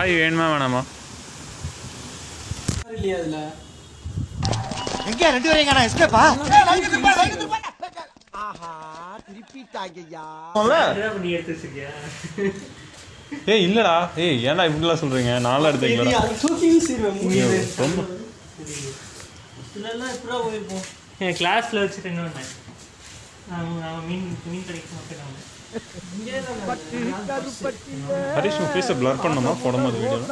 சாவி வேணுமா வேணாமா இல்லையா அதுல எங்க ரெண்டு பேரும் எங்க எஸ்கேப்பா ஆஹா திருப்பிட்டாங்கய்யா நீ எடுத்து வச்சிருக்கியா ஏய் இல்லடா ஏய் ஏன்டா இப்படிலாம் சொல்றீங்க நான்லாம் எடுத்துக்கலடா அது தூக்கி வீசிடுவேன் முடியுது ரொம்ப இதெல்லாம் எப்படா போயிருப்போம் என் கிளாஸ்ல வச்சுட்டு என்ன பண்ணேன் அவன் அவன் மீன் மீன் கடைக்கு மட்டும் ஹரிஷ் உன் ஃபேஸை ப்ளர் பண்ணணுமா போடும்போது வீடியோவில்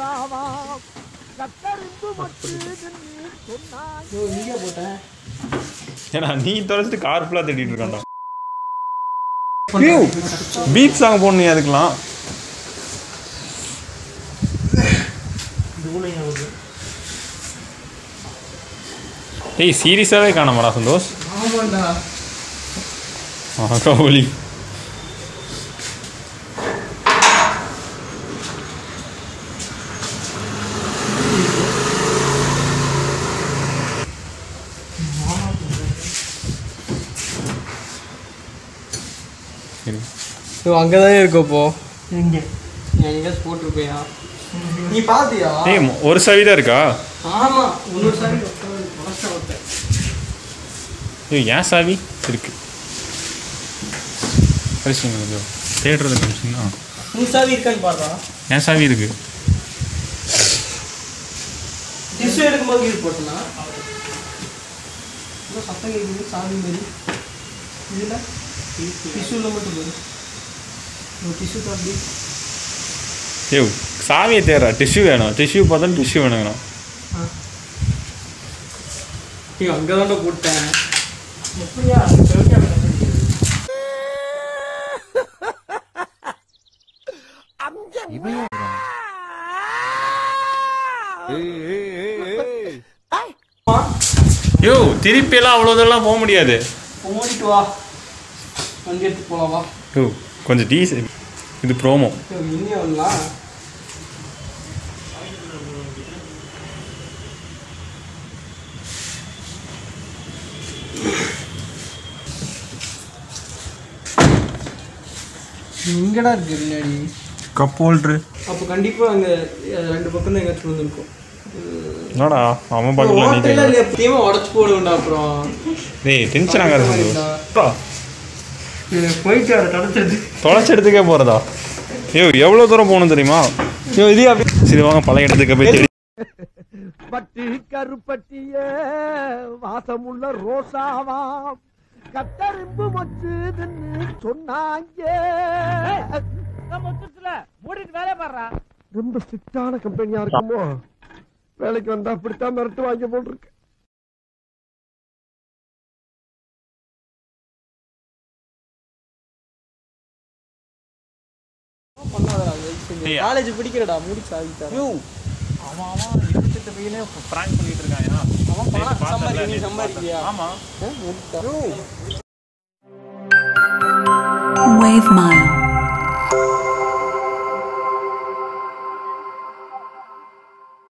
இங்கே போட்டேன் ஏன்னா நீ தொலைச்சிட்டு கார் ஃபுல்லாக தேடிட்டு இருக்கான்டா பீச் சாங் போடணும் அதுக்கெல்லாம் தூளைங்க ஆகுது ஏய் சீரியஸாகவே காணாமடா சந்தோஷ் ஆமாண்டா ஆகா ஒலி சரி ஸோ அங்கே தான் இருக்கும் இப்போ எங்க நீ எங்கேயாச்சும் போட்டிருப்பியா நீ பார்த்தியா ஏய் மொ- ஒரு சவி தான் இருக்கா ஆமா இன்னொரு சாரி உடச்ச ஒருத்தன் ஏய் ஏன் சாவி இருக்கு ஹரிஷ் நீங்க கொஞ்சம் தேடுறது கொஞ்சம் உன் சாவி இருக்கான்னு பார்த்தா ஏன் சாவி இருக்கு டிஷ்யூ எடுக்கும்போது யூஸ் போட்டனா இன்னும் சத்தம் கேட்குது சாவி மாரி இதில் டிஷ்யூவில் மட்டும் போதும் டிஷ்யூ தான் அப்படி ஏய் சாவியை தேடுறா டிஷ்யூ வேணும் டிஷ்யூ பார்த்தா டிஷ்யூ வேணுங்கண்ணா நீ அங்கே தான்டா போட்டேன் எப்படியா செவட்டியா யோ திருப்பி எல்லாம் அவ்வளோ தூரம்லாம் போக முடியாது ஓடிட்டு வா வண்டி எடுத்து போகலாம் வா யோ கொஞ்சம் டீஸ் இது ப்ரோமோ இன்னும் வரலாம் இங்கடா இருக்கு முன்னாடி கப் ஹோல்ட்ரு அப்போ கண்டிப்பா அங்க அஹ், ரெண்டு பக்கம் தான் எங்காச்சும் வந்துருக்கும் என்னடா அவன் பக்கத்தில் நீ ஓட்டையில கேட்கலாம் எப்பயுமே உடச்சு போடுவேன்டா அப்புறம் டேய் டென்ஷன் ஆகாது சந்தோஷ் போயிட்டு அதை தொடச்சது தொலைச்சி இடத்துக்கே போகிறதா ஐயோ எவ்வளோ தூரம் போகணும் தெரியுமா ஐயோ இதே அப்படி சரி வாங்க பழைய இடத்துக்கு போய் தேடி பட்டி கருப்பட்டிய வாசமுள்ள ரோசாவாம் கத்தரிம்பு மொச்சுதுன்னு சொன்னாங்க மூடிட்டு வேலையை பாடுறா ரொம்ப ஸ்ட்ரிக்டான கம்பெனியா இருக்குமோ வேலைக்கு வந்தா அப்படித்தான் மிரட்டு வாங்க போல் இருக்கு காலேஜ் பிடிக்கிறடா முடிச்சு ஆகிட்டா அவன் அவன் இருபத்தெட்டு பையனே ப்ராங்க் பண்ணிட்டு இருக்காயா அவன் பணம் நேத்து பார்த்தேன்ல, சம்பாதிக்க நீ நேத்து சம்பாதிக்கிறியா ஆமா முடிச்சா Wave Mile.